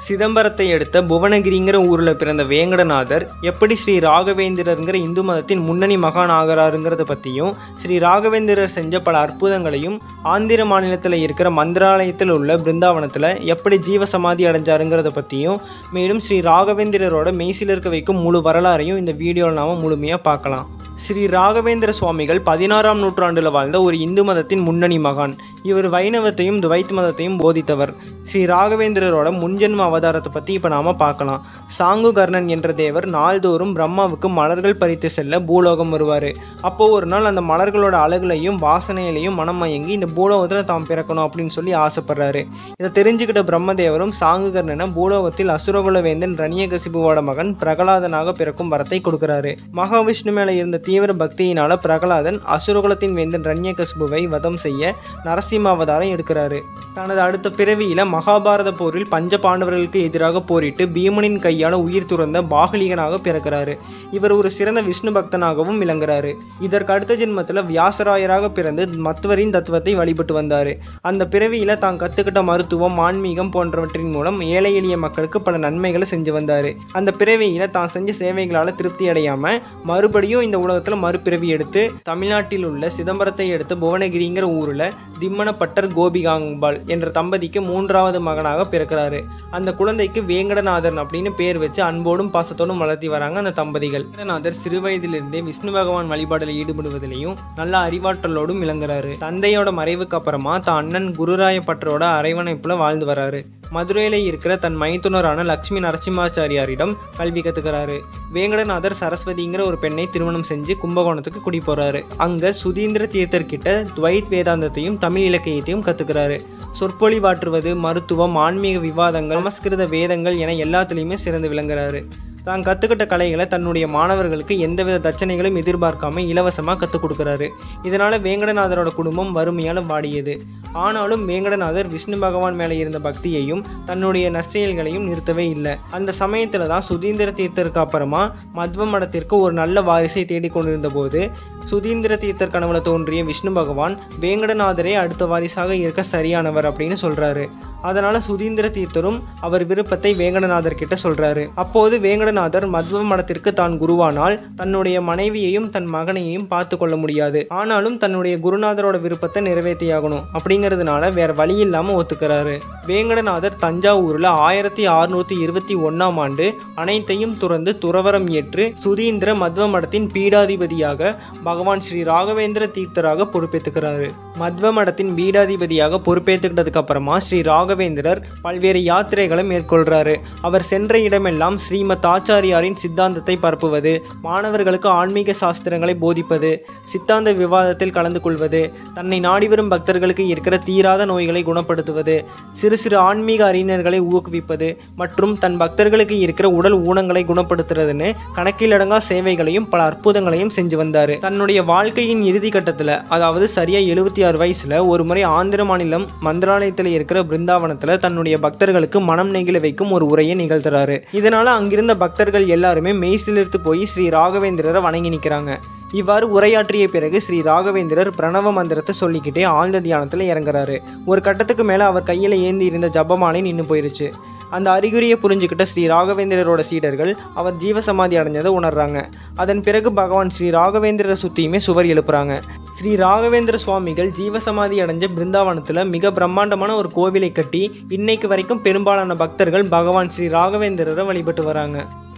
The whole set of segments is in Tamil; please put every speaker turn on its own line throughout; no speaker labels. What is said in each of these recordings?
சிதம்பரத்தை அடுத்த புவனகிரிங்கிற ஊரில் பிறந்த வேங்கடநாதர் எப்படி ஸ்ரீ ராகவேந்திரருங்கிற இந்து மதத்தின் முன்னணி மகான் ஆகிறாருங்கிறத பற்றியும் ஸ்ரீ ராகவேந்திரர் செஞ்ச பல அற்புதங்களையும் ஆந்திர மாநிலத்தில் இருக்கிற மந்திராலயத்தில் உள்ள பிருந்தாவனத்தில் எப்படி ஜீவ சமாதி அடைஞ்சாருங்கிறத பற்றியும் மேலும் ஸ்ரீ ராகவேந்திரரோட மெய்சில் இருக்க வைக்கும் முழு வரலாறையும் இந்த வீடியோவில் நாம் முழுமையாக பார்க்கலாம் ஸ்ரீ ராகவேந்திர சுவாமிகள் பதினாறாம் நூற்றாண்டில் வாழ்ந்த ஒரு இந்து மதத்தின் முன்னணி மகான் இவர் வைணவத்தையும் துவைத் மதத்தையும் போதித்தவர் ஸ்ரீ ராகவேந்திரரோட முன்ஜென்ம அவதாரத்தை பற்றி இப்போ நாம் பார்க்கலாம் சாங்கு கர்ணன் என்ற தேவர் நாள்தோறும் பிரம்மாவுக்கு மலர்கள் பறித்து செல்ல பூலோகம் வருவார் அப்போ ஒரு நாள் அந்த மலர்களோட அழகுலையும் வாசனையிலையும் மனம் மயங்கி இந்த பூலோகத்தில் தாம் பிறக்கணும் அப்படின்னு சொல்லி ஆசைப்படுறாரு இதை தெரிஞ்சுக்கிட்ட பிரம்மதேவரும் சாங்கு கர்ணனை பூலோகத்தில் அசுரகுல வேந்தன் ரணியகசிபுவோட மகன் பிரகலாதனாக பிறக்கும் வரத்தை கொடுக்கிறாரு மகாவிஷ்ணு மேலே இருந்த தீவிர பக்தியினால பிரகலாதன் அசுரகுலத்தின் வேந்தன் ரண்யகசிபுவை வதம் செய்ய நரசிம்ம அவதாரம் எடுக்கிறாரு தனது அடுத்த பிறவியில மகாபாரத போரில் பஞ்ச பாண்டவர்களுக்கு எதிராக போரிட்டு பீமனின் கையால் உயிர் துறந்த பாகலிகனாக பிறக்கிறாரு இவர் ஒரு சிறந்த விஷ்ணு பக்தனாகவும் விளங்குறாரு இதற்கு அடுத்த ஜென்மத்தில் வியாசராயராக பிறந்து மத்வரின் தத்துவத்தை வழிபட்டு வந்தார் அந்த பிறவியில் தான் கற்றுக்கிட்ட மருத்துவம் ஆன்மீகம் போன்றவற்றின் மூலம் ஏழை எளிய மக்களுக்கு பல நன்மைகளை செஞ்சு வந்தார் அந்த பிறவியில் தான் செஞ்ச சேவைகளால் திருப்தி அடையாமல் மறுபடியும் இந்த உலகத்தில் மறுபிறவி எடுத்து தமிழ்நாட்டில் உள்ள சிதம்பரத்தை அடுத்த புவனகிரிங்கிற ஊரில் திம்மனப்பட்டர் கோபிகாம்பாள் என்ற தம்பதிக்கு மூன்றாவது மகனாக பிறக்கிறாரு அந்த குழந்தைக்கு வேங்கடநாதன் அப்படின்னு பேர் வச்சு அன்போடும் பாசத்தோடும் வளர்த்தி வராங்க அந்த தம்பதிகள் வேங்கடநாதர் சிறுவயதிலிருந்தே விஷ்ணு பகவான் வழிபாடில் ஈடுபடுவதிலையும் நல்ல அறிவாற்றலோடும் விளங்குறாரு தந்தையோட மறைவுக்கு அப்புறமா தான் அண்ணன் குருராய பட்டரோட அரவணைப்புல வாழ்ந்து வராரு மதுரையில இருக்கிற தன் மைத்துனரான லட்சுமி நரசிம்மாச்சாரியாரிடம் கல்வி கத்துக்கிறாரு வேங்கடநாதர் சரஸ்வதிங்கிற ஒரு பெண்ணை திருமணம் செஞ்சு கும்பகோணத்துக்கு குடி போறாரு அங்க சுதீந்திர தீர்த்தர் கிட்ட துவைத் வேதாந்தத்தையும் தமிழ் இலக்கியத்தையும் கத்துக்கிறாரு சொற்பொழிவாற்றுவது மருத்துவம் ஆன்மீக விவாதங்கள் சமஸ்கிருத வேதங்கள் என எல்லாத்துலேயுமே சிறந்து விளங்குறாரு தான் கற்றுக்கிட்ட கலைகளை தன்னுடைய மாணவர்களுக்கு எந்தவித தட்சணைகளும் எதிர்பார்க்காம இலவசமாக கற்றுக் கொடுக்குறாரு இதனால் வேங்கடநாதரோட குடும்பம் வறுமையால் வாடியது ஆனாலும் வேங்கடநாதர் விஷ்ணு பகவான் மேலே இருந்த பக்தியையும் தன்னுடைய நற்செயல்களையும் நிறுத்தவே இல்லை அந்த சமயத்தில் தான் சுதீந்திர தீர்த்தருக்கு அப்புறமா மத்வ மடத்திற்கு ஒரு நல்ல வாரிசை தேடிக்கொண்டிருந்த போது சுதீந்திர தீர்த்தர் கனவுல தோன்றிய விஷ்ணு பகவான் வேங்கடநாதரே அடுத்த வாரிசாக இருக்க சரியானவர் அப்படின்னு சொல்றாரு அதனால சுதீந்திர தீர்த்தரும் அவர் விருப்பத்தை வேங்கடநாதர் கிட்ட சொல்றாரு அப்போது வேங்கடநாதர் மத்வ மடத்திற்கு தான் குருவானால் தன்னுடைய மனைவியையும் தன் மகனையும் பார்த்து கொள்ள முடியாது ஆனாலும் தன்னுடைய குருநாதரோட விருப்பத்தை நிறைவேற்றியாகணும் அப்படிங்கிறதுனால வேற வழி இல்லாம ஒத்துக்கிறாரு வேங்கடநாதர் தஞ்சாவூர்ல ஆயிரத்தி அறுநூத்தி இருபத்தி ஒன்னாம் ஆண்டு அனைத்தையும் துறந்து துறவரம் ஏற்று சுதீந்திர மத்வ மடத்தின் பீடாதிபதியாக பகவான் ஸ்ரீ ராகவேந்திர தீர்த்தராக பொறுப்பேற்றுக்கிறாரு மத்வ மடத்தின் பீடாதிபதியாக பொறுப்பேற்றுக்கிட்டதுக்கு அப்புறமா ஸ்ரீ ராகவேந்திரர் பல்வேறு யாத்திரைகளை மேற்கொள்றாரு அவர் சென்ற இடமெல்லாம் ஸ்ரீமத் ஆச்சாரியாரின் சித்தாந்தத்தை பரப்புவது மாணவர்களுக்கு ஆன்மீக சாஸ்திரங்களை போதிப்பது சித்தாந்த விவாதத்தில் கலந்து கொள்வது தன்னை நாடி வரும் பக்தர்களுக்கு இருக்கிற தீராத நோய்களை குணப்படுத்துவது சிறு சிறு ஆன்மீக அறிஞர்களை ஊக்குவிப்பது மற்றும் தன் பக்தர்களுக்கு இருக்கிற உடல் ஊனங்களை குணப்படுத்துறதுன்னு கணக்கிலடங்கா சேவைகளையும் பல அற்புதங்களையும் செஞ்சு வந்தார் தன்னுடைய வாழ்க்கையின் இறுதி கட்டத்தில் அதாவது சரியா எழுபத்தி ஆறு வயசுல ஒரு முறை ஆந்திர மாநிலம் மந்திராலயத்தில் இருக்கிற பிருந்தாவனத்தில் தன்னுடைய பக்தர்களுக்கு மனம் நெகிழ வைக்கும் ஒரு உரையை நிகழ்த்துறாரு இதனால அங்கிருந்த பக்தர்கள் எல்லாருமே மெய்சிலிர்த்து போய் ஸ்ரீ ராகவேந்திரரை வணங்கி நிற்கிறாங்க இவ்வாறு உரையாற்றிய பிறகு ஸ்ரீ ராகவேந்திரர் பிரணவ மந்திரத்தை சொல்லிக்கிட்டே ஆழ்ந்த தியானத்தில் இறங்குறாரு ஒரு கட்டத்துக்கு மேலே அவர் கையில் ஏந்தி இருந்த ஜபமாலை நின்று போயிருச்சு அந்த அறிகுறியை புரிஞ்சுக்கிட்ட ஸ்ரீ ராகவேந்திரரோட சீடர்கள் அவர் ஜீவசமாதி அடைஞ்சதை உணர்றாங்க அதன் பிறகு பகவான் ஸ்ரீ ராகவேந்திரரை சுற்றியுமே சுவர் எழுப்புறாங்க ஸ்ரீ ராகவேந்திர சுவாமிகள் ஜீவசமாதி அடைஞ்ச பிருந்தாவனத்தில் மிக பிரம்மாண்டமான ஒரு கோவிலை கட்டி இன்னைக்கு வரைக்கும் பெரும்பாலான பக்தர்கள் பகவான் ஸ்ரீ ராகவேந்திரரை வழிபட்டு வராங்க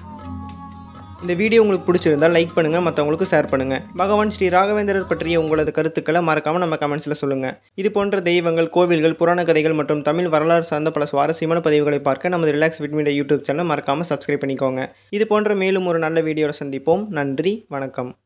இந்த வீடியோ உங்களுக்கு பிடிச்சிருந்தால் லைக் பண்ணுங்கள் மற்றவங்களுக்கு ஷேர் பண்ணுங்கள் பகவான் ஸ்ரீ ராகவேந்திரர் பற்றிய உங்களது கருத்துக்களை மறக்காமல் நம்ம கமெண்ட்ஸில் சொல்லுங்கள் இது போன்ற தெய்வங்கள் கோவில்கள் புராண கதைகள் மற்றும் தமிழ் வரலாறு சார்ந்த பல சுவாரஸ்யமான பதிவுகளை பார்க்க நமது relax with media YouTube channel மறக்காமல் சப்ஸ்கிரைப் பண்ணிக்கோங்க இது போன்ற மேலும் ஒரு நல்ல வீடியோவில் சந்திப்போம் நன்றி வணக்கம்